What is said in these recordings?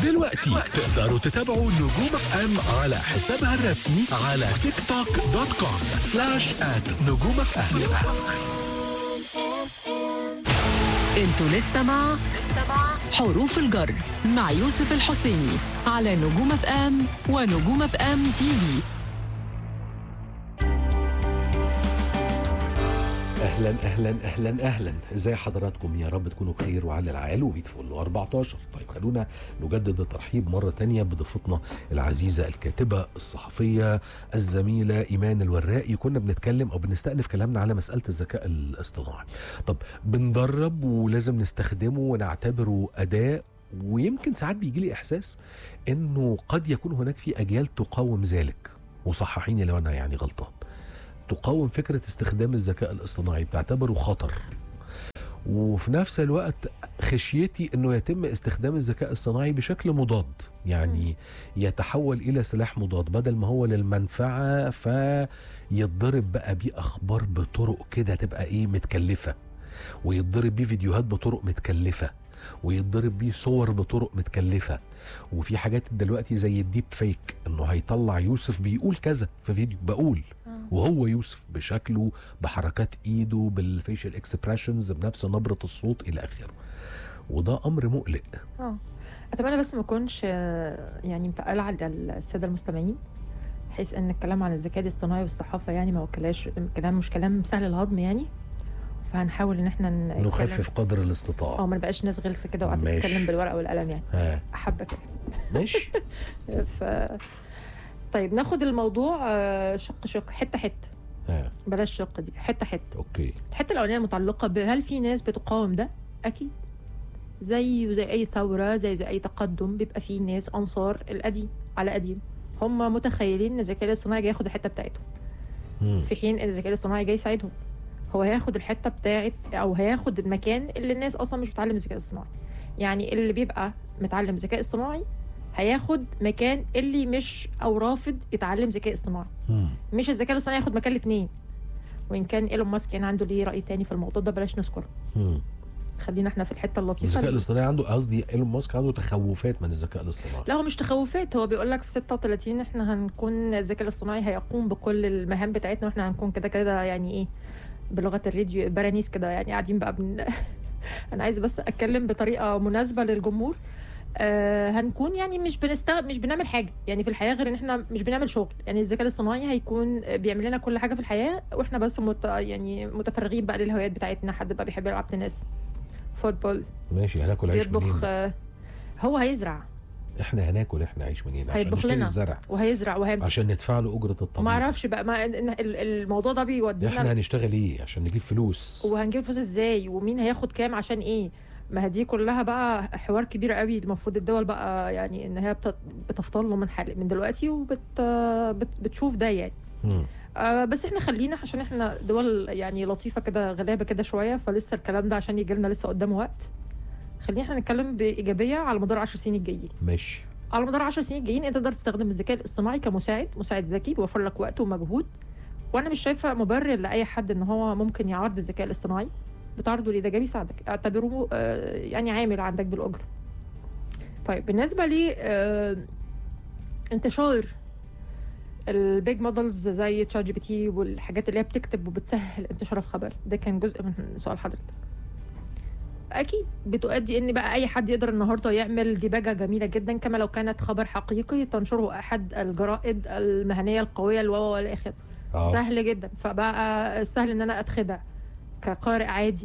دلوقتي تقدروا تتابعوا نجوم اف ام على حسابها الرسمي على تيك توك دوت كوم سلاش ات نجوم اف ام انتوا لسه مع حروف الجر مع يوسف الحسيني على نجوم اف ام ونجوم اف ام تي في اهلا اهلا اهلا اهلا ازاي حضراتكم يا رب تكونوا بخير وعلى العال وبيت فل 14 طيب خلونا نجدد الترحيب مره تانية بضيفتنا العزيزه الكاتبه الصحفيه الزميله ايمان الورائي كنا بنتكلم او بنستأنف كلامنا على مساله الذكاء الاصطناعي طب بندرب ولازم نستخدمه ونعتبره اداه ويمكن ساعات بيجي لي احساس انه قد يكون هناك في اجيال تقاوم ذلك وصححيني لو انا يعني غلطان تقاوم فكرة استخدام الذكاء الاصطناعي بتعتبره خطر وفي نفس الوقت خشيتي انه يتم استخدام الذكاء الصناعي بشكل مضاد يعني يتحول الى سلاح مضاد بدل ما هو للمنفعه فيتضرب بقى بيه اخبار بطرق كده تبقى ايه متكلفه ويتضرب بيه فيديوهات بطرق متكلفه ويتضرب بيه صور بطرق متكلفه وفي حاجات دلوقتي زي الديب فيك انه هيطلع يوسف بيقول كذا في فيديو بقول وهو يوسف بشكله بحركات ايده بالفيشل اكسبريشنز بنفس نبره الصوت الى اخره وده امر مقلق اه اتمنى بس ما اكونش آه، يعني متقله على الساده المستمعين بحيث ان الكلام عن الذكاء الاصطناعي والصحافه يعني ما وكلاش كلام مش كلام سهل الهضم يعني فهنحاول ان احنا ن- نخفف قدر اه الاستطاعه ما نبقاش ناس غلسه كده وقاعده ماشي. تتكلم بالورقه والقلم يعني ها حبه كده ماشي ف طيب ناخد الموضوع آه، شق شق حته حته ها بلاش شق دي حته حته اوكي الحته الاولانيه متعلقه بهل في ناس بتقاوم ده اكيد زي زي اي ثوره زي زي اي تقدم بيبقى في ناس انصار القديم على قديم هم متخيلين ان الذكاء الاصطناعي جاي ياخد الحته بتاعتهم مم. في حين ان الذكاء الاصطناعي جاي يساعدهم هو هياخد الحته بتاعت او هياخد المكان اللي الناس اصلا مش بتتعلم الذكاء الاصطناعي يعني اللي بيبقى متعلم ذكاء اصطناعي هياخد مكان اللي مش او رافض يتعلم ذكاء اصطناعي مم. مش الذكاء الاصطناعي ياخد مكان الاثنين وان كان ايلون ماسك يعني عنده ليه راي تاني في الموضوع ده بلاش نذكره مم. خلينا احنا في الحته اللطيفه الذكاء دي. الاصطناعي عنده قصدي ايلون ماسك عنده تخوفات من الذكاء الاصطناعي لا هو مش تخوفات هو بيقول لك في 36 احنا هنكون الذكاء الاصطناعي هيقوم بكل المهام بتاعتنا واحنا هنكون كده كده يعني ايه بلغه الراديو برانيس كده يعني قاعدين بقى بن... انا عايزه بس اتكلم بطريقه مناسبه للجمهور آه هنكون يعني مش بنست مش بنعمل حاجه يعني في الحياه غير ان احنا مش بنعمل شغل يعني الذكاء الاصطناعي هيكون بيعمل لنا كل حاجه في الحياه واحنا بس مت... يعني متفرغين بقى للهوايات بتاعتنا حد بقى بيحب يلعب تنس فوتبول ماشي هناكل عيش منين بيطبخ آه هو هيزرع احنا هناكل احنا عيش منين عشان هيطبخ نشتري لنا الزرع وهيزرع وهي عشان ندفع له اجره الطبيب ما اعرفش بقى ما ال- ال- الموضوع ده احنا بيودينا هنشتغل ايه عشان نجيب فلوس وهنجيب فلوس ازاي ومين هياخد كام عشان ايه ما هي دي كلها بقى حوار كبير قوي المفروض الدول بقى يعني ان هي بت- بتفضل له من حال من دلوقتي وبت بت بتشوف ده يعني مم. آه بس احنا خلينا عشان احنا دول يعني لطيفه كده غلابه كده شويه فلسه الكلام ده عشان يجي لنا لسه قدامه وقت خلينا احنا نتكلم بايجابيه على مدار 10 سنين الجايين ماشي على مدار 10 سنين الجايين انت تقدر تستخدم الذكاء الاصطناعي كمساعد مساعد ذكي بيوفر لك وقت ومجهود وانا مش شايفه مبرر لاي حد ان هو ممكن يعرض الذكاء الاصطناعي بتعرضه ليه ده جاي بيساعدك اعتبره آه، يعني عامل عندك بالاجره طيب بالنسبه لي آه، انتشار البيج مودلز زي تشات جي بي تي والحاجات اللي هي بتكتب وبتسهل انتشار الخبر ده كان جزء من سؤال حضرتك اكيد بتؤدي ان بقى اي حد يقدر النهارده يعمل ديباجه جميله جدا كما لو كانت خبر حقيقي تنشره احد الجرائد المهنيه القويه الواو والى اخره اه سهل جدا فبقى سهل ان انا اتخدع كقارئ عادي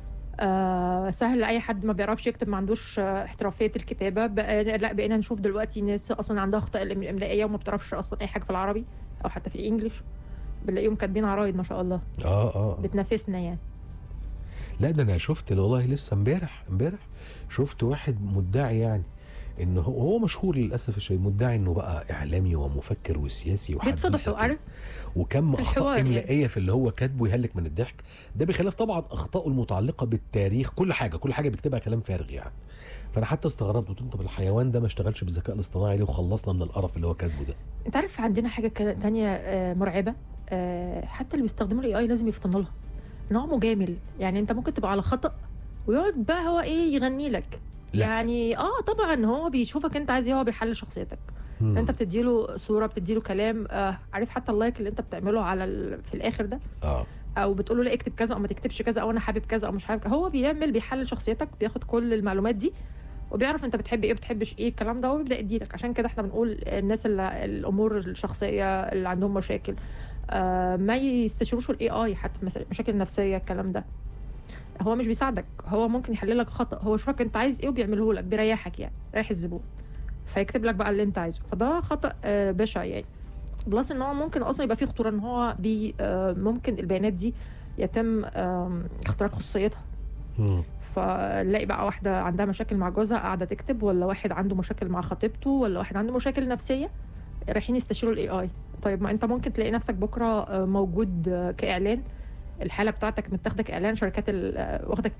آه سهل لاي حد ما بيعرفش يكتب ما عندوش آه، احترافيه الكتابه بقى لا بقينا نشوف دلوقتي ناس اصلا عندها اخطاء الإم- الاملائيه وما بتعرفش اصلا اي حاجه في العربي او حتى في الانجليش بنلاقيهم كاتبين عرايض ما شاء الله اه اه بتنافسنا يعني لا ده انا شفت والله لسه امبارح امبارح شفت واحد مدعي يعني ان هو هو مشهور للاسف الشديد مدعي انه بقى اعلامي ومفكر وسياسي وحد بيتفضحوا عارف وكم في اخطاء الحوار يعني. املائيه في اللي هو كاتبه يهلك من الضحك ده بخلاف طبعا اخطائه المتعلقه بالتاريخ كل حاجه كل حاجه بيكتبها كلام فارغ يعني فانا حتى استغربت قلت له طب الحيوان ده ما اشتغلش بالذكاء الاصطناعي ليه وخلصنا من القرف اللي هو كاتبه ده انت عارف عندنا حاجه كده تانية آه، مرعبه آه، حتى اللي بيستخدموا الاي اي لازم يفطنوا لها ان هو مجامل يعني انت ممكن تبقى على خطا ويقعد بقى هو ايه يغني لك لا. يعني اه طبعا هو بيشوفك انت عايز ايه هو بيحلل شخصيتك مم. انت بتديله صوره بتديله كلام آه عارف حتى اللايك اللي انت بتعمله على ال... في الاخر ده اه او بتقول له لا اكتب كذا او ما تكتبش كذا او انا حابب كذا او مش حابب كذا. هو بيعمل بيحلل شخصيتك بياخد كل المعلومات دي وبيعرف انت بتحب ايه بتحبش ايه الكلام ده وبيبدا يديلك عشان كده احنا بنقول الناس اللي الامور الشخصيه اللي عندهم مشاكل آه ما يستشيروش الاي اي حتى في مسا- مشاكل نفسيه الكلام ده هو مش بيساعدك هو ممكن يحلل لك خطا هو يشوفك انت عايز ايه وبيعمله لك بيريحك يعني ريح الزبون فيكتب لك بقى اللي انت عايزه فده خطا آه بشع يعني بلس ان هو ممكن اصلا يبقى فيه خطوره ان هو بي آه ممكن البيانات دي يتم آم، اختراق خصوصيتها مم. فنلاقي بقى واحده عندها مشاكل مع جوزها قاعده تكتب ولا واحد عنده مشاكل مع خطيبته ولا واحد عنده مشاكل نفسيه رايحين يستشيروا الاي اي طيب ما انت ممكن تلاقي نفسك بكره آه، موجود آه، كاعلان الحاله بتاعتك متاخده كاعلان شركات ال- آه، واخده